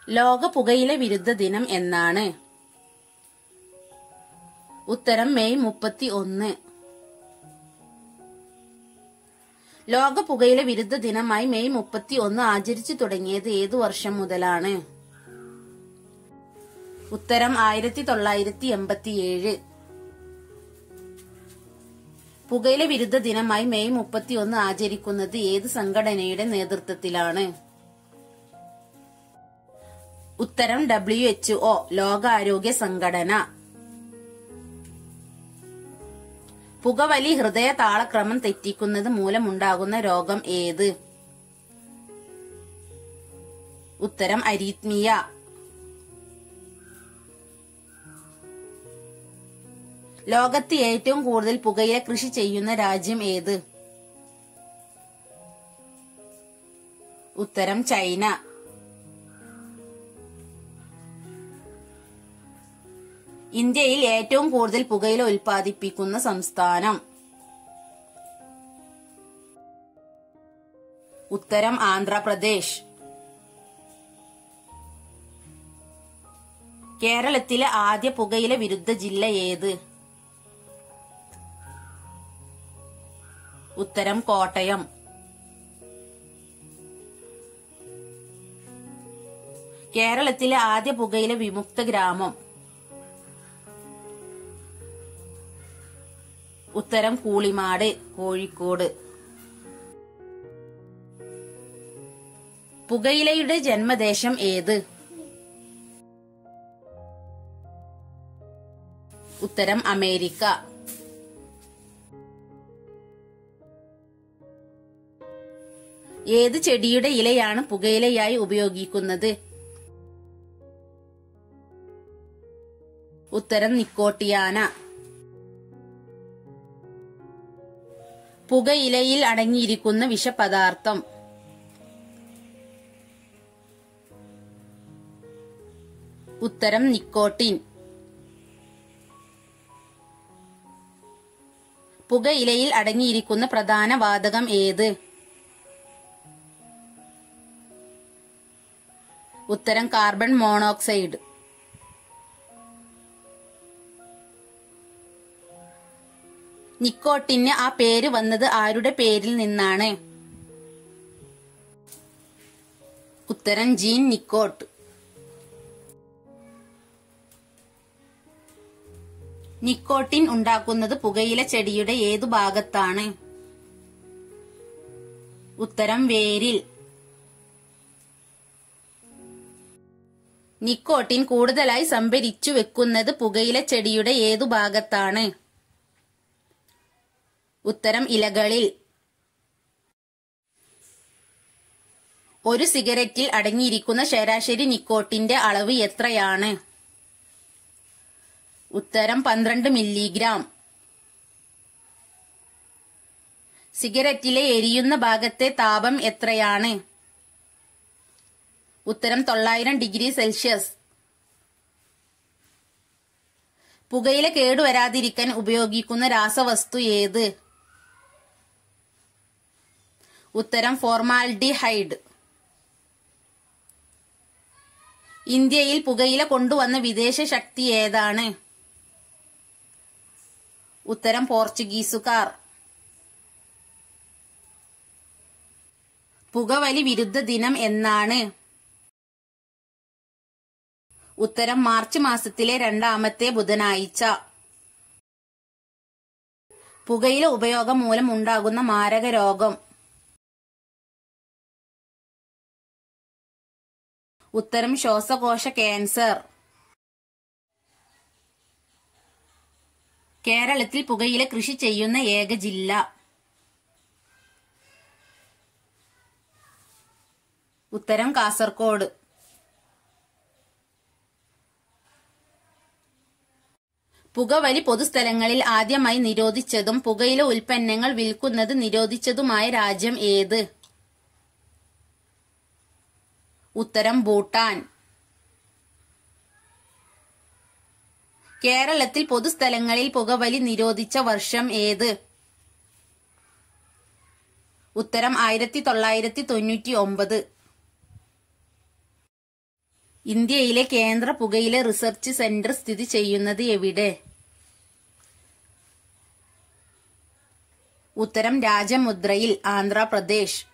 ലോക പുകയില വിരുദ്ധ ദിനം എന്നാണ് ഉത്തരം മെയ് മുപ്പത്തി ഒന്ന് ലോക പുകയില വിരുദ്ധ ദിനമായി മെയ് മുപ്പത്തി ഒന്ന് ആചരിച്ചു തുടങ്ങിയത് ഏതു വർഷം മുതലാണ് ഉത്തരം ആയിരത്തി തൊള്ളായിരത്തി എൺപത്തിയേഴ് പുകയില വിരുദ്ധ ദിനമായി മെയ് മുപ്പത്തി ഒന്ന് ആചരിക്കുന്നത് ഏത് സംഘടനയുടെ നേതൃത്വത്തിലാണ് ഉത്തരം ഡബ്ല്യു എച്ച് ഒ ലോകാരോഗ്യ സംഘടന പുകവലി ഹൃദയ താളക്രമം തെറ്റിക്കുന്നത് മൂലമുണ്ടാകുന്ന രോഗം ഏത് ഉത്തരം അരീത്മിയ ലോകത്ത് ഏറ്റവും കൂടുതൽ പുകയില കൃഷി ചെയ്യുന്ന രാജ്യം ഏത് ഉത്തരം ചൈന ഇന്ത്യയിൽ ഏറ്റവും കൂടുതൽ പുകയില ഉൽപ്പാദിപ്പിക്കുന്ന സംസ്ഥാനം ഉത്തരം ആന്ധ്രാപ്രദേശ് കേരളത്തിലെ ആദ്യ പുകയില വിരുദ്ധ ജില്ല ഏത് ഉത്തരം കോട്ടയം കേരളത്തിലെ ആദ്യ പുകയില വിമുക്ത ഗ്രാമം ഉത്തരം കൂളിമാട് കോഴിക്കോട് പുകയിലയുടെ ജന്മദേശം ഏത് ഉത്തരം അമേരിക്ക ഏത് ചെടിയുടെ ഇലയാണ് പുകയിലയായി ഉപയോഗിക്കുന്നത് ഉത്തരം നിക്കോട്ടിയാന പുകയിലയിൽ അടങ്ങിയിരിക്കുന്ന വിഷപദാർത്ഥം ഉത്തരം നിക്കോട്ടിൻ പുകയിലയിൽ അടങ്ങിയിരിക്കുന്ന പ്രധാന വാതകം ഏത് ഉത്തരം കാർബൺ മോണോക്സൈഡ് നിക്കോട്ടിന് ആ പേര് വന്നത് ആരുടെ പേരിൽ നിന്നാണ് ഉത്തരം ജീൻ നിക്കോട്ട് നിക്കോട്ടിൻ ഉണ്ടാക്കുന്നത് പുകയില ചെടിയുടെ ഏതു ഭാഗത്താണ് ഉത്തരം വേരിൽ നിക്കോട്ടിൻ കൂടുതലായി സംഭരിച്ചു വെക്കുന്നത് പുകയില ചെടിയുടെ ഏതു ഭാഗത്താണ് ഉത്തരം ഇലകളിൽ ഒരു സിഗരറ്റിൽ അടങ്ങിയിരിക്കുന്ന ശരാശരി നിക്കോട്ടിന്റെ അളവ് എത്രയാണ് ഉത്തരം പന്ത്രണ്ട് മില്ലിഗ്രാം സിഗരറ്റിലെ എരിയുന്ന ഭാഗത്തെ താപം എത്രയാണ് ഉത്തരം തൊള്ളായിരം ഡിഗ്രി സെൽഷ്യസ് പുകയില കേടുവരാതിരിക്കാൻ ഉപയോഗിക്കുന്ന രാസവസ്തു ഏത് ഉത്തരം ഫോർമാൽഡിഹൈഡ് ഇന്ത്യയിൽ പുകയില കൊണ്ടുവന്ന വിദേശ ശക്തി ഏതാണ് ഉത്തരം പോർച്ചുഗീസുകാർ പുകവലി വിരുദ്ധ ദിനം എന്നാണ് ഉത്തരം മാർച്ച് മാസത്തിലെ രണ്ടാമത്തെ ബുധനാഴ്ച പുകയില ഉപയോഗം മൂലം ഉണ്ടാകുന്ന മാരക രോഗം ഉത്തരം ശ്വാസകോശ ക്യാൻസർ കേരളത്തിൽ പുകയില കൃഷി ചെയ്യുന്ന ഏക ജില്ല ഉത്തരം കാസർഗോഡ് പുകവലി പൊതുസ്ഥലങ്ങളിൽ ആദ്യമായി നിരോധിച്ചതും പുകയില ഉൽപ്പന്നങ്ങൾ വിൽക്കുന്നത് നിരോധിച്ചതുമായ രാജ്യം ഏത് ഉത്തരം ഭൂട്ടാൻ കേരളത്തിൽ പൊതുസ്ഥലങ്ങളിൽ പുകവലി നിരോധിച്ച വർഷം ഏത് ഉത്തരം ആയിരത്തി തൊള്ളായിരത്തി തൊണ്ണൂറ്റി ഒമ്പത് ഇന്ത്യയിലെ കേന്ദ്ര പുകയില റിസർച്ച് സെന്റർ സ്ഥിതി ചെയ്യുന്നത് എവിടെ ഉത്തരം രാജമുദ്രയിൽ ആന്ധ്രാപ്രദേശ്